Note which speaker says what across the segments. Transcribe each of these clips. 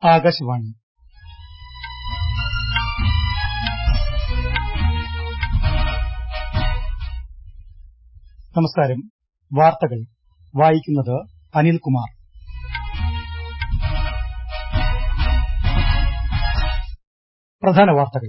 Speaker 1: ആകാശവാണി നമസ്കാരം വാർത്തകൾ വായിക്കുന്നത് അനിൽകുമാർ പ്രധാന വാർത്തകൾ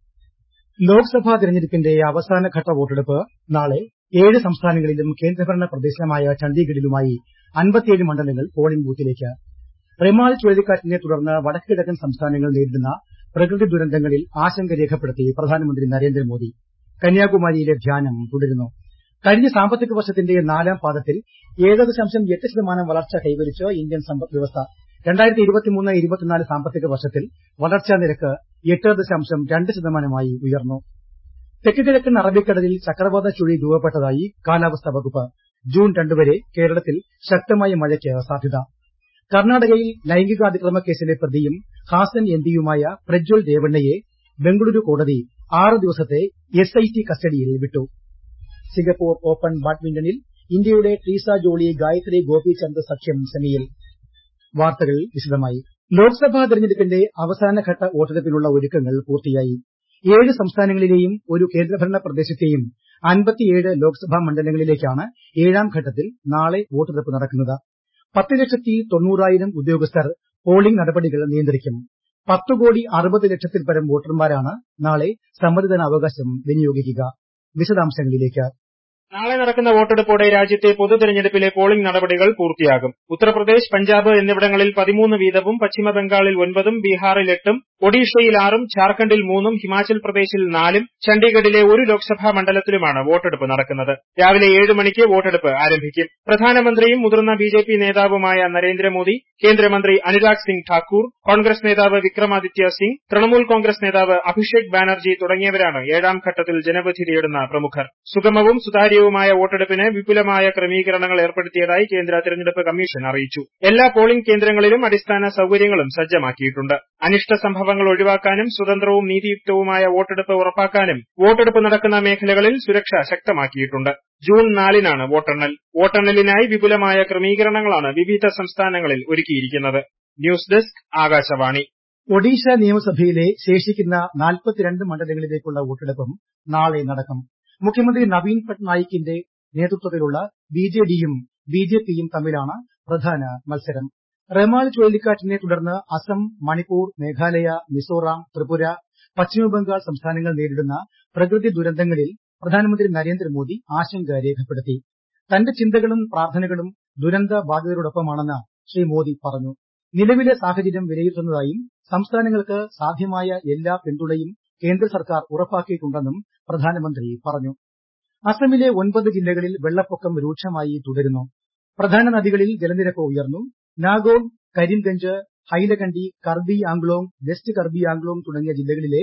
Speaker 1: ലോക്സഭാ തെരഞ്ഞെടുപ്പിന്റെ അവസാനഘട്ട വോട്ടെടുപ്പ് നാളെ ഏഴ് സംസ്ഥാനങ്ങളിലും കേന്ദ്രഭരണ പ്രദേശമായ ചണ്ഡീഗഡിലുമായി അമ്പത്തിയേഴ് മണ്ഡലങ്ങൾ പോളിംഗ് ബൂത്തിലേക്ക് റിമാൽ ചുഴലിക്കാറ്റിനെ തുടർന്ന് വടക്ക് കിഴക്കൻ സംസ്ഥാനങ്ങൾ നേരിടുന്ന പ്രകൃതി ദുരന്തങ്ങളിൽ ആശങ്ക രേഖപ്പെടുത്തി പ്രധാനമന്ത്രി നരേന്ദ്രമോദി കന്യാകുമാരിയിലെ ധ്യാനം തുടരുന്നു കഴിഞ്ഞ സാമ്പത്തിക വർഷത്തിന്റെ നാലാം പാദത്തിൽ ഏഴ് ദശാംശം എട്ട് ശതമാനം വളർച്ച കൈവരിച്ച് ഇന്ത്യൻ സമ്പദ് വ്യവസ്ഥ രണ്ടായിരത്തി ഇരുപത്തിമൂന്ന് ഇരുപത്തിനാല് സാമ്പത്തിക വർഷത്തിൽ വളർച്ചാ നിരക്ക് എട്ട് ദശാംശം രണ്ട് ശതമാനമായി ഉയർന്നു തെക്ക് കിഴക്കൻ അറബിക്കടലിൽ ചക്രവാത ചുഴി രൂപപ്പെട്ടതായി കാലാവസ്ഥാ വകുപ്പ് ജൂൺ രണ്ട് വരെ കേരളത്തിൽ ശക്തമായ മഴയ്ക്ക് സാധ്യത കർണാടകയിൽ ലൈംഗികാതിക്രമ കേസിലെ പ്രതിയും ഹാസൻ എംപിയുമായ പ്രജ്വൽ രേവണ്ണയെ ബംഗളൂരു കോടതി ആറ് ദിവസത്തെ എസ്ഐടി കസ്റ്റഡിയിൽ വിട്ടു സിംഗപ്പൂർ ഓപ്പൺ ബാഡ്മിന്റണിൽ ഇന്ത്യയുടെ ട്രീസ ജോളി ഗായത്രി ഗോപിചന്ദ് സഖ്യം സെമിയിൽ വാർത്തകൾ വിശദമായി ലോക്സഭാ തെരഞ്ഞെടുപ്പിന്റെ അവസാനഘട്ട വോട്ടെടുപ്പിനുള്ള ഒരുക്കങ്ങൾ പൂർത്തിയായി ഏഴ് സംസ്ഥാനങ്ങളിലെയും ഒരു കേന്ദ്രഭരണ പ്രദേശത്തെയും അമ്പത്തിയേഴ് ലോക്സഭാ മണ്ഡലങ്ങളിലേക്കാണ് ഏഴാം ഘട്ടത്തിൽ നാളെ വോട്ടെടുപ്പ് നടക്കുന്നത് പത്ത് ലക്ഷത്തി തൊണ്ണൂറായിരം ഉദ്യോഗസ്ഥർ പോളിംഗ് നടപടികൾ നിയന്ത്രിക്കും പത്ത് കോടി അറുപത് ലക്ഷത്തിൽ പരം വോട്ടർമാരാണ് നാളെ സമ്മതിദാനാവകാശം വിനിയോഗിക്കുക വിശദാംശങ്ങളിലേക്ക്
Speaker 2: നാളെ നടക്കുന്ന വോട്ടെടുപ്പോടെ രാജ്യത്തെ പൊതു തെരഞ്ഞെടുപ്പിലെ പോളിംഗ് നടപടികൾ പൂർത്തിയാകും ഉത്തർപ്രദേശ് പഞ്ചാബ് എന്നിവിടങ്ങളിൽ പതിമൂന്ന് വീതവും പശ്ചിമബംഗാളിൽ ഒൻപതും ബീഹാറിൽ എട്ടും ഒഡീഷയിൽ ആറും ഝാർഖണ്ഡിൽ മൂന്നും ഹിമാചൽ പ്രദേശിൽ നാലും ചണ്ഡീഗഡിലെ ഒരു ലോക്സഭാ മണ്ഡലത്തിലുമാണ് വോട്ടെടുപ്പ് നടക്കുന്നത് രാവിലെ ഏഴ് മണിക്ക് വോട്ടെടുപ്പ് ആരംഭിക്കും പ്രധാനമന്ത്രിയും മുതിർന്ന ബിജെപി നേതാവുമായ നരേന്ദ്രമോദി കേന്ദ്രമന്ത്രി അനുരാഗ് സിംഗ് ഠാക്കൂർ കോൺഗ്രസ് നേതാവ് വിക്രമാദിത്യ സിംഗ് തൃണമൂൽ കോൺഗ്രസ് നേതാവ് അഭിഷേക് ബാനർജി തുടങ്ങിയവരാണ് ഏഴാം ഘട്ടത്തിൽ ജനവിധി തേടുന്ന പ്രമുഖർ സുഗമവും സുതാര്യവുമായ വോട്ടെടുപ്പിന് വിപുലമായ ക്രമീകരണങ്ങൾ ഏർപ്പെടുത്തിയതായി കേന്ദ്ര തെരഞ്ഞെടുപ്പ് കമ്മീഷൻ അറിയിച്ചു എല്ലാ പോളിംഗ് കേന്ദ്രങ്ങളിലും അടിസ്ഥാന സൌകര്യങ്ങളും സജ്ജമാക്കിയിട്ടുണ്ട് അനിഷ്ട സംഭവങ്ങൾ ഒഴിവാക്കാനും സ്വതന്ത്രവും നീതിയുക്തവുമായ വോട്ടെടുപ്പ് ഉറപ്പാക്കാനും വോട്ടെടുപ്പ് നടക്കുന്ന മേഖലകളിൽ സുരക്ഷ ശക്തമാക്കിയിട്ടുണ്ട് ജൂൺ നാലിനാണ് വോട്ടെണ്ണൽ വോട്ടെണ്ണലിനായി വിപുലമായ ക്രമീകരണങ്ങളാണ് വിവിധ സംസ്ഥാനങ്ങളിൽ ഒരുക്കിയിരിക്കുന്നത് ന്യൂസ് ഡെസ്ക് ആകാശവാണി
Speaker 1: ഒഡീഷ നിയമസഭയിലെ ശേഷിക്കുന്ന നാൽപ്പത്തിരണ്ട് മണ്ഡലങ്ങളിലേക്കുള്ള വോട്ടെടുപ്പും നാളെ നടക്കും മുഖ്യമന്ത്രി നവീൻ പട്നായിക്കിന്റെ നേതൃത്വത്തിലുള്ള ബിജെഡിയും ബിജെപിയും തമ്മിലാണ് പ്രധാന മത്സരം റെമാൽ ചുഴലിക്കാറ്റിനെ തുടർന്ന് അസം മണിപ്പൂർ മേഘാലയ മിസോറാം ത്രിപുര പശ്ചിമബംഗാൾ സംസ്ഥാനങ്ങൾ നേരിടുന്ന പ്രകൃതി ദുരന്തങ്ങളിൽ പ്രധാനമന്ത്രി നരേന്ദ്രമോദി ആശങ്ക രേഖപ്പെടുത്തി തന്റെ ചിന്തകളും പ്രാർത്ഥനകളും ദുരന്ത ബാധിതരോടൊപ്പമാണെന്ന് ശ്രീ മോദി പറഞ്ഞു നിലവിലെ സാഹചര്യം വിലയിരുത്തുന്നതായും സംസ്ഥാനങ്ങൾക്ക് സാധ്യമായ എല്ലാ പിന്തുണയും കേന്ദ്ര സർക്കാർ ഉറപ്പാക്കിയിട്ടുണ്ടെന്നും പ്രധാനമന്ത്രി പറഞ്ഞു അസമിലെ ഒൻപത് ജില്ലകളിൽ വെള്ളപ്പൊക്കം രൂക്ഷമായി തുടരുന്നു പ്രധാന നദികളിൽ ജലനിരപ്പ് ഉയർന്നു നാഗോൺ കരിംഗഞ്ച് ഹൈലകണ്ടി കർബി ആംഗ്ലോങ് വെസ്റ്റ് കർബി ആംഗ്ലോങ് തുടങ്ങിയ ജില്ലകളിലെ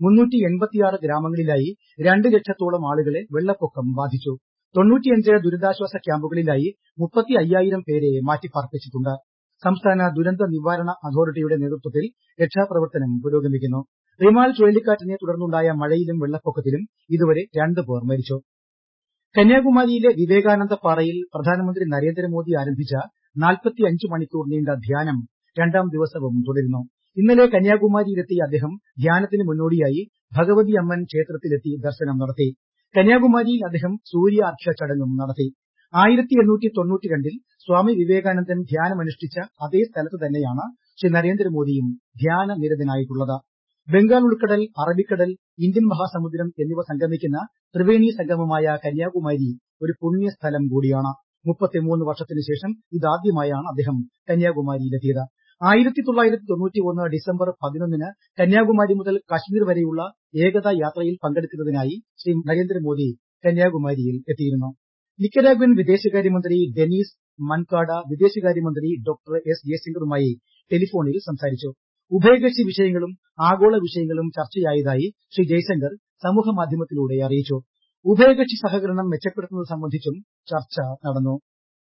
Speaker 1: ഗ്രാമങ്ങളിലായി രണ്ട് ലക്ഷത്തോളം ആളുകളെ വെള്ളപ്പൊക്കം ബാധിച്ചു തൊണ്ണൂറ്റിയഞ്ച് ദുരിതാശ്വാസ ക്യാമ്പുകളിലായി മുപ്പത്തി അയ്യായിരം പേരെ മാറ്റിപ്പാർപ്പിച്ചിട്ടുണ്ട് സംസ്ഥാന ദുരന്ത നിവാരണ അതോറിറ്റിയുടെ നേതൃത്വത്തിൽ രക്ഷാപ്രവർത്തനം പുരോഗമിക്കുന്നു റിമാൽ ചുഴലിക്കാറ്റിനെ തുടർന്നുണ്ടായ മഴയിലും വെള്ളപ്പൊക്കത്തിലും ഇതുവരെ രണ്ട് പേർ മരിച്ചു കന്യാകുമാരിയിലെ വിവേകാനന്ദ പാറയിൽ പ്രധാനമന്ത്രി നരേന്ദ്രമോദി ആരംഭിച്ച നാൽപ്പത്തിയഞ്ച് മണിക്കൂർ നീണ്ട ധ്യാനം രണ്ടാം ദിവസവും തുടരുന്നു ഇന്നലെ കന്യാകുമാരിയിലെത്തിയ അദ്ദേഹം ധ്യാനത്തിന് മുന്നോടിയായി ഭഗവതി അമ്മൻ ക്ഷേത്രത്തിലെത്തി ദർശനം നടത്തി കന്യാകുമാരിയിൽ അദ്ദേഹം സൂര്യ അർഘ്യ ചടങ്ങും നടത്തി ആയിരത്തി എണ്ണൂറ്റി തൊണ്ണൂറ്റി രണ്ടിൽ സ്വാമി വിവേകാനന്ദൻ ധ്യാനമനുഷ്ഠിച്ച അതേ സ്ഥലത്ത് തന്നെയാണ് ശ്രീ നരേന്ദ്രമോദിയും ധ്യാന നിരതനായിട്ടുള്ളത് ബംഗാൾ ഉൾക്കടൽ അറബിക്കടൽ ഇന്ത്യൻ മഹാസമുദ്രം എന്നിവ സംഗമിക്കുന്ന ത്രിവേണി സംഗമമായ കന്യാകുമാരി ഒരു പുണ്യസ്ഥലം കൂടിയാണ് മുപ്പത്തിമൂന്ന് വർഷത്തിന് ശേഷം ഇതാദ്യമായാണ് അദ്ദേഹം കന്യാകുമാരിയിലെത്തിയത് ആയിരത്തി തൊള്ളായിരത്തി തൊണ്ണൂറ്റി ഒന്ന് ഡിസംബർ പതിനൊന്നിന് കന്യാകുമാരി മുതൽ കശ്മീർ വരെയുള്ള ഏകതാ യാത്രയിൽ പങ്കെടുക്കുന്നതിനായി ശ്രീ നരേന്ദ്രമോദി കന്യാകുമാരിയിൽ എത്തിയിരുന്നു നിക്കരാഗ്വൻ വിദേശകാര്യമന്ത്രി ഡെനീസ് മൻകാഡ വിദേശകാര്യമന്ത്രി ഡോക്ടർ എസ് ജയശങ്കറുമായി ടെലിഫോണിൽ സംസാരിച്ചു ഉഭയകക്ഷി വിഷയങ്ങളും ആഗോള വിഷയങ്ങളും ചർച്ചയായതായി ശ്രീ ജയശങ്കർ സമൂഹമാധ്യമത്തിലൂടെ അറിയിച്ചു ഉഭയകക്ഷി സഹകരണം മെച്ചപ്പെടുത്തുന്നത് സംബന്ധിച്ചും ചർച്ച നടന്നു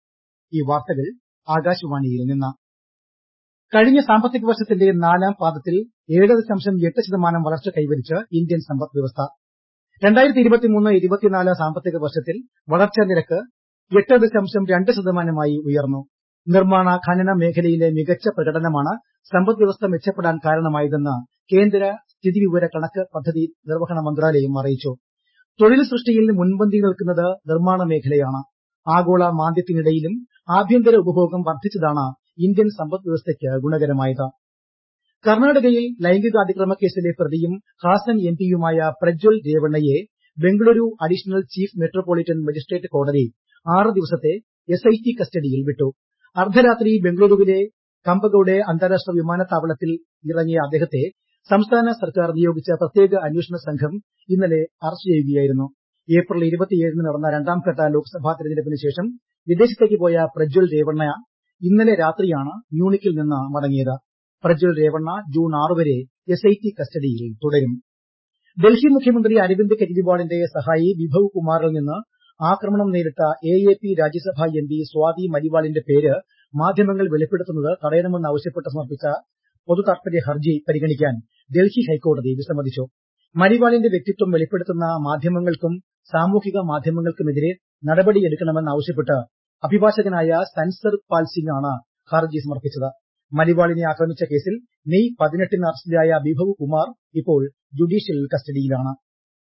Speaker 1: ഈ വാർത്തകൾ ആകാശവാണിയിൽ നിന്ന് കഴിഞ്ഞ സാമ്പത്തിക വർഷത്തിന്റെ നാലാം പാദത്തിൽ ഏഴ് ദശാംശം എട്ട് ശതമാനം വളർച്ച കൈവരിച്ച് ഇന്ത്യൻ സമ്പദ് വ്യവസ്ഥ രണ്ടായിരത്തി ഇരുപത്തിമൂന്ന് ഇരുപത്തിനാല് സാമ്പത്തിക വർഷത്തിൽ വളർച്ചാ നിരക്ക് എട്ട് ദശാംശം രണ്ട് ശതമാനമായി ഉയർന്നു നിർമ്മാണ ഖനന മേഖലയിലെ മികച്ച പ്രകടനമാണ് സമ്പദ് വ്യവസ്ഥ മെച്ചപ്പെടാൻ കാരണമായതെന്ന് കേന്ദ്ര സ്ഥിതിവിവര കണക്ക് പദ്ധതി നിർവഹണ മന്ത്രാലയം അറിയിച്ചു തൊഴിൽ സൃഷ്ടിയിൽ മുൻപന്തിയിൽ നിൽക്കുന്നത് നിർമ്മാണ മേഖലയാണ് ആഗോള മാന്ദ്യത്തിനിടയിലും ആഭ്യന്തര ഉപഭോഗം വർദ്ധിച്ചതാണ് ഇന്ത്യൻ സമ്പദ് വ്യവസ്ഥയ്ക്ക് ഗുണകരമായത് കർണാടകയിൽ ലൈംഗികാതിക്രമ കേസിലെ പ്രതിയും ഹാസൻ എംപിയുമായ പ്രജ്വൽ രേവണ്ണയെ Bengaluru additional chief metropolitan magistrate കോടതി ആറ് ദിവസത്തെ എസ്ഐടി കസ്റ്റഡിയിൽ വിട്ടു അർദ്ധരാത്രി ബംഗളൂരുവിലെ കമ്പഗൌഡെ അന്താരാഷ്ട്ര വിമാനത്താവളത്തിൽ ഇറങ്ങിയ അദ്ദേഹത്തെ സംസ്ഥാന സർക്കാർ നിയോഗിച്ച പ്രത്യേക അന്വേഷണ സംഘം ഇന്നലെ അറസ്റ്റ് ചെയ്യുകയായിരുന്നു ഏപ്രിൽ ഇരുപത്തിയേഴിന് നടന്ന രണ്ടാംഘട്ട ലോക്സഭാ തെരഞ്ഞെടുപ്പിന് ശേഷം വിദേശത്തേക്ക് പോയ പ്രജ്വൽ രേവണ്ണ ഇന്നലെ രാത്രിയാണ് മ്യൂണിക്കിൽ നിന്ന് മടങ്ങിയത് പ്രജ്വൽ രേവണ്ണ ജൂൺ ആറ് വരെ എസ്ഐടി കസ്റ്റഡിയിൽ തുടരും ഡൽഹി മുഖ്യമന്ത്രി അരവിന്ദ് കെജ്രിവാളിന്റെ സഹായി വിഭവ് കുമാറിൽ നിന്ന് ആക്രമണം നേരിട്ട A A P Rajya Sabha M P Swati മലിവാളിന്റെ പേര് മാധ്യമങ്ങൾ വെളിപ്പെടുത്തുന്നത് തടയണമെന്നാവശ്യപ്പെട്ട് സമർപ്പിച്ച പൊതുതാൽപര്യ ഹർജി പരിഗണിക്കാൻ ഡൽഹി ഹൈക്കോടതി വിസമ്മതിച്ചു മലിവാളിന്റെ വ്യക്തിത്വം വെളിപ്പെടുത്തുന്ന മാധ്യമങ്ങൾക്കും സാമൂഹിക മാധ്യമങ്ങൾക്കുമെതിരെ നടപടിയെടുക്കണമെന്നാവശ്യപ്പെട്ട് അഭിഭാഷകനായ സൻസർ പാൽ സിംഗ് ആണ് ഹർജി സമർപ്പിച്ചത് മലിവാളിനെ ആക്രമിച്ച കേസിൽ മെയ് പതിനെട്ടിന് അറസ്റ്റിലായ ബിഭവ് കുമാർ ഇപ്പോൾ ജുഡീഷ്യൽ കസ്റ്റഡിയിലാണ്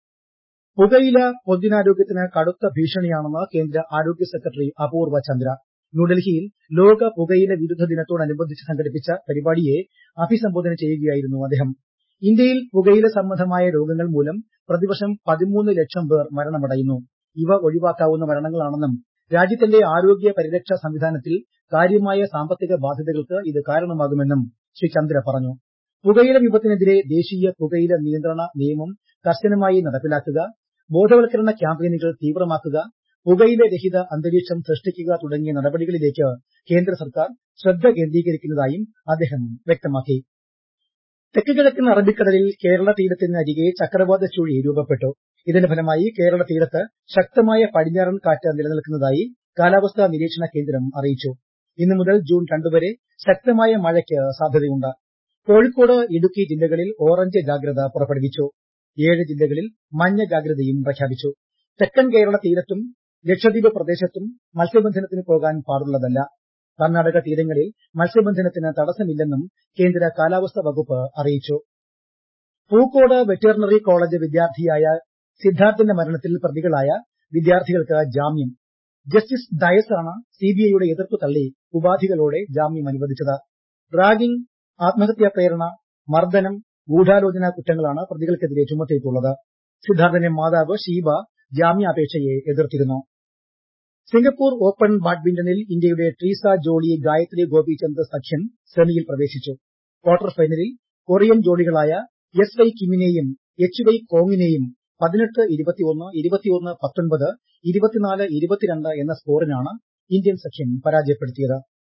Speaker 1: പുകയില പൊതുജനാരോഗ്യത്തിന് കടുത്ത ഭീഷണിയാണെന്ന് കേന്ദ്ര ആരോഗ്യ സെക്രട്ടറി അപൂർവ ചന്ദ്ര ന്യൂഡൽഹിയിൽ ലോക പുകയില വിരുദ്ധ ദിനത്തോടനുബന്ധിച്ച് സംഘടിപ്പിച്ച പരിപാടിയെ അഭിസംബോധന ചെയ്യുകയായിരുന്നു അദ്ദേഹം ഇന്ത്യയിൽ പുകയില സംബന്ധമായ രോഗങ്ങൾ മൂലം പ്രതിവർഷം പതിമൂന്ന് ലക്ഷം പേർ മരണമടയുന്നു ഇവ ഒഴിവാക്കാവുന്ന മരണങ്ങളാണെന്നും രാജ്യത്തിന്റെ ആരോഗ്യ പരിരക്ഷാ സംവിധാനത്തിൽ കാര്യമായ സാമ്പത്തിക ബാധ്യതകൾക്ക് ഇത് കാരണമാകുമെന്നും ശ്രീ ചന്ദ്ര പറഞ്ഞു പുകയില വിപത്തിനെതിരെ ദേശീയ പുകയില നിയന്ത്രണ നിയമം കർശനമായി നടപ്പിലാക്കുക ബോധവൽക്കരണ ക്യാമ്പയിനുകൾ തീവ്രമാക്കുക പുകയില രഹിത അന്തരീക്ഷം സൃഷ്ടിക്കുക തുടങ്ങിയ നടപടികളിലേക്ക് കേന്ദ്ര സർക്കാർ ശ്രദ്ധ കേന്ദ്രീകരിക്കുന്നതായും അദ്ദേഹം വ്യക്തമാക്കി തെക്ക് കിഴക്കൻ അറബിക്കടലിൽ കേരള തീരത്തിനരികെ ചക്രവാത ചുഴി രൂപപ്പെട്ടു ഇതിന്റെ ഫലമായി കേരള തീരത്ത് ശക്തമായ പടിഞ്ഞാറൻ കാറ്റ് നിലനിൽക്കുന്നതായി കാലാവസ്ഥാ നിരീക്ഷണ കേന്ദ്രം അറിയിച്ചു ഇന്നു മുതൽ ജൂൺ രണ്ട് വരെ ശക്തമായ മഴയ്ക്ക് സാധ്യതയുണ്ട് കോഴിക്കോട് ഇടുക്കി ജില്ലകളിൽ ഓറഞ്ച് ജാഗ്രത പുറപ്പെടുവിച്ചു ഏഴ് ജില്ലകളിൽ മഞ്ഞ ജാഗ്രതയും പ്രഖ്യാപിച്ചു തെക്കൻ കേരള തീരത്തും ലക്ഷദ്വീപ് പ്രദേശത്തും മത്സ്യബന്ധനത്തിന് പോകാൻ പാടുള്ളതല്ല കർണാടക തീരങ്ങളിൽ മത്സ്യബന്ധനത്തിന് തടസ്സമില്ലെന്നും കേന്ദ്ര കാലാവസ്ഥാ വകുപ്പ് അറിയിച്ചു പൂക്കോട് വെറ്ററിനറി കോളേജ് വിദ്യാർത്ഥിയായ സിദ്ധാർത്ഥിന്റെ മരണത്തിൽ പ്രതികളായ വിദ്യാർത്ഥികൾക്ക് ജാമ്യം ജസ്റ്റിസ് ഡയസ് ആണ് സിബിഐയുടെ എതിർപ്പ് തള്ളി ഉപാധികളോടെ ജാമ്യം അനുവദിച്ചത് റാഗിംഗ് ആത്മഹത്യാ പ്രേരണ മർദ്ദനം ഗൂഢാലോചന കുറ്റങ്ങളാണ് പ്രതികൾക്കെതിരെ ചുമത്തിയിട്ടുള്ളത് സിദ്ധാർത്ഥന്റെ മാതാവ് ഷീബ ജാമ്യാപേക്ഷയെ എതിർത്തിരുന്നു സിംഗപ്പൂർ ഓപ്പൺ ബാഡ്മിന്റണിൽ ഇന്ത്യയുടെ ട്രീസ ജോളി ഗായത്രി ഗോപിചന്ദ് സഖ്യം സെമിയിൽ പ്രവേശിച്ചു ക്വാർട്ടർ ഫൈനലിൽ കൊറിയൻ ജോഡികളായ എസ് വൈ കിമിനെയും എച്ച് വൈ കോങ്ങിനെയും പതിനെട്ട് ഇരുപത്തിയൊന്ന് ഇരുപത്തിയൊന്ന് പത്തൊൻപത് ഇരുപത്തിനാല് ഇരുപത്തിരണ്ട് എന്ന സ്കോറിനാണ് ഇന്ത്യൻ സഖ്യം പരാജയപ്പെടുത്തിയത്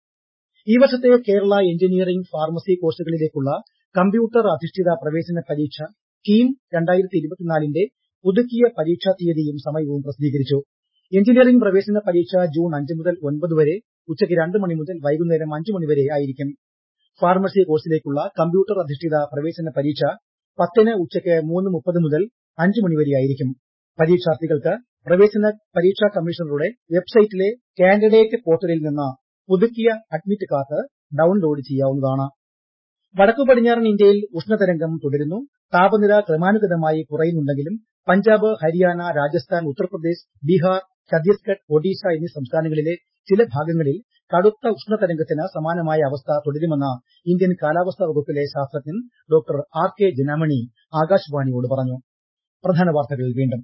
Speaker 1: ഈ വർഷത്തെ കേരള എഞ്ചിനീയറിംഗ് ഫാർമസി കോഴ്സുകളിലേക്കുള്ള കമ്പ്യൂട്ടർ അധിഷ്ഠിത പ്രവേശന പരീക്ഷ കീം രണ്ടായിരത്തി ഇരുപത്തിനാലിന്റെ പുതുക്കിയ പരീക്ഷാ തീയതിയും സമയവും പ്രസിദ്ധീകരിച്ചു എഞ്ചിനീയറിംഗ് പ്രവേശന പരീക്ഷ ജൂൺ അഞ്ച് മുതൽ ഒൻപത് വരെ ഉച്ചയ്ക്ക് രണ്ട് മണി മുതൽ വൈകുന്നേരം അഞ്ച് മണി വരെ ആയിരിക്കും ഫാർമസി കോഴ്സിലേക്കുള്ള കമ്പ്യൂട്ടർ അധിഷ്ഠിത പ്രവേശന പരീക്ഷ പത്തിന് ഉച്ചയ്ക്ക് മൂന്ന് മുപ്പത് മുതൽ അഞ്ച് മണിവരെയായിരിക്കും പരീക്ഷാർത്ഥികൾക്ക് പ്രവേശന പരീക്ഷാ കമ്മീഷണറുടെ വെബ്സൈറ്റിലെ കാൻഡിഡേറ്റ് പോർട്ടലിൽ നിന്ന് പുതുക്കിയ അഡ്മിറ്റ് കാർഡ് ഡൌൺലോഡ് ചെയ്യാവുന്നതാണ് വടക്കു പടിഞ്ഞാറൻ ഇന്ത്യയിൽ ഉഷ്ണതരംഗം തുടരുന്നു താപനില ക്രമാനുഗതമായി കുറയുന്നുണ്ടെങ്കിലും പഞ്ചാബ് ഹരിയാന രാജസ്ഥാൻ ഉത്തർപ്രദേശ് ബീഹാർ ഛത്തീസ്ഗഡ് ഒഡീഷ എന്നീ സംസ്ഥാനങ്ങളിലെ ചില ഭാഗങ്ങളിൽ കടുത്ത ഉഷ്ണതരംഗത്തിന് സമാനമായ അവസ്ഥ തുടരുമെന്ന് ഇന്ത്യൻ കാലാവസ്ഥാ വകുപ്പിലെ ശാസ്ത്രജ്ഞൻ ഡോക്ടർ ആർ കെ ജനാമണി ആകാശവാണിയോട് പറഞ്ഞു പ്രധാന വാർത്തകൾ വീണ്ടും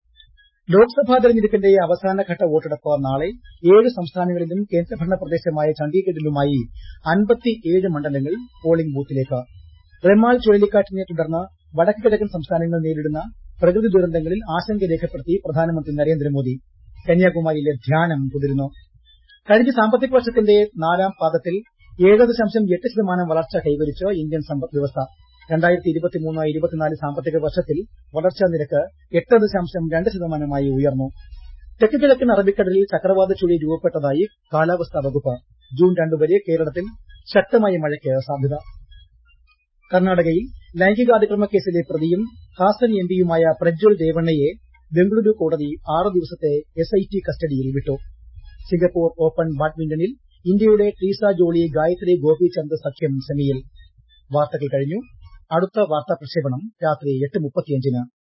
Speaker 1: ലോക്സഭാ തെരഞ്ഞെടുപ്പിന്റെ അവസാനഘട്ട വോട്ടെടുപ്പ് നാളെ ഏഴ് സംസ്ഥാനങ്ങളിലും കേന്ദ്രഭരണ പ്രദേശമായ ചണ്ഡീഗഡിലുമായി അൻപത്തിയേഴ് മണ്ഡലങ്ങൾ പോളിംഗ് ബൂത്തിലേക്ക് റെമാൽ ചുഴലിക്കാറ്റിനെ തുടർന്ന് വടക്ക് കിഴക്കൻ സംസ്ഥാനങ്ങൾ നേരിടുന്ന പ്രകൃതി ദുരന്തങ്ങളിൽ ആശങ്ക രേഖപ്പെടുത്തി പ്രധാനമന്ത്രി നരേന്ദ്രമോദി കന്യാകുമാരിയിലെ ധ്യാനം തുടരുന്നു കഴിഞ്ഞ സാമ്പത്തിക വർഷത്തിന്റെ നാലാം പാദത്തിൽ ഏഴ് ദശാംശം എട്ട് ശതമാനം വളർച്ച കൈവരിച്ച് ഇന്ത്യൻ സമ്പദ് വ്യവസ്ഥ രണ്ടായിരത്തി ഇരുപത്തിമൂന്ന് ഇരുപത്തിനാല് സാമ്പത്തിക വർഷത്തിൽ വളർച്ചാ നിരക്ക് എട്ട് ദശാംശം രണ്ട് ശതമാനമായി ഉയർന്നു തെക്ക് കിഴക്കൻ അറബിക്കടലിൽ ചക്രവാത ചുഴി രൂപപ്പെട്ടതായി കാലാവസ്ഥാ വകുപ്പ് ജൂൺ രണ്ട് വരെ കേരളത്തിൽ ശക്തമായ മഴയ്ക്ക് സാധ്യത കർണാടകയിൽ ലൈംഗികാതിക്രമ കേസിലെ പ്രതിയും ഹാസൻ എംപിയുമായ പ്രജ്വൽ രേവണ്ണയെ ബംഗളൂരു കോടതി ആറ് ദിവസത്തെ എസ്ഐടി കസ്റ്റഡിയിൽ വിട്ടു സിംഗപ്പൂർ ഓപ്പൺ ബാഡ്മിന്റണിൽ ഇന്ത്യയുടെ ട്രീസ ജോളി ഗായത്രി ഗോപിചന്ദ് സഖ്യം സെമിയിൽ വാർത്തകൾ കഴിഞ്ഞു അടുത്ത വാർത്താ പ്രക്ഷേപണം രാത്രി എട്ട് മുപ്പത്തിയഞ്ചിന്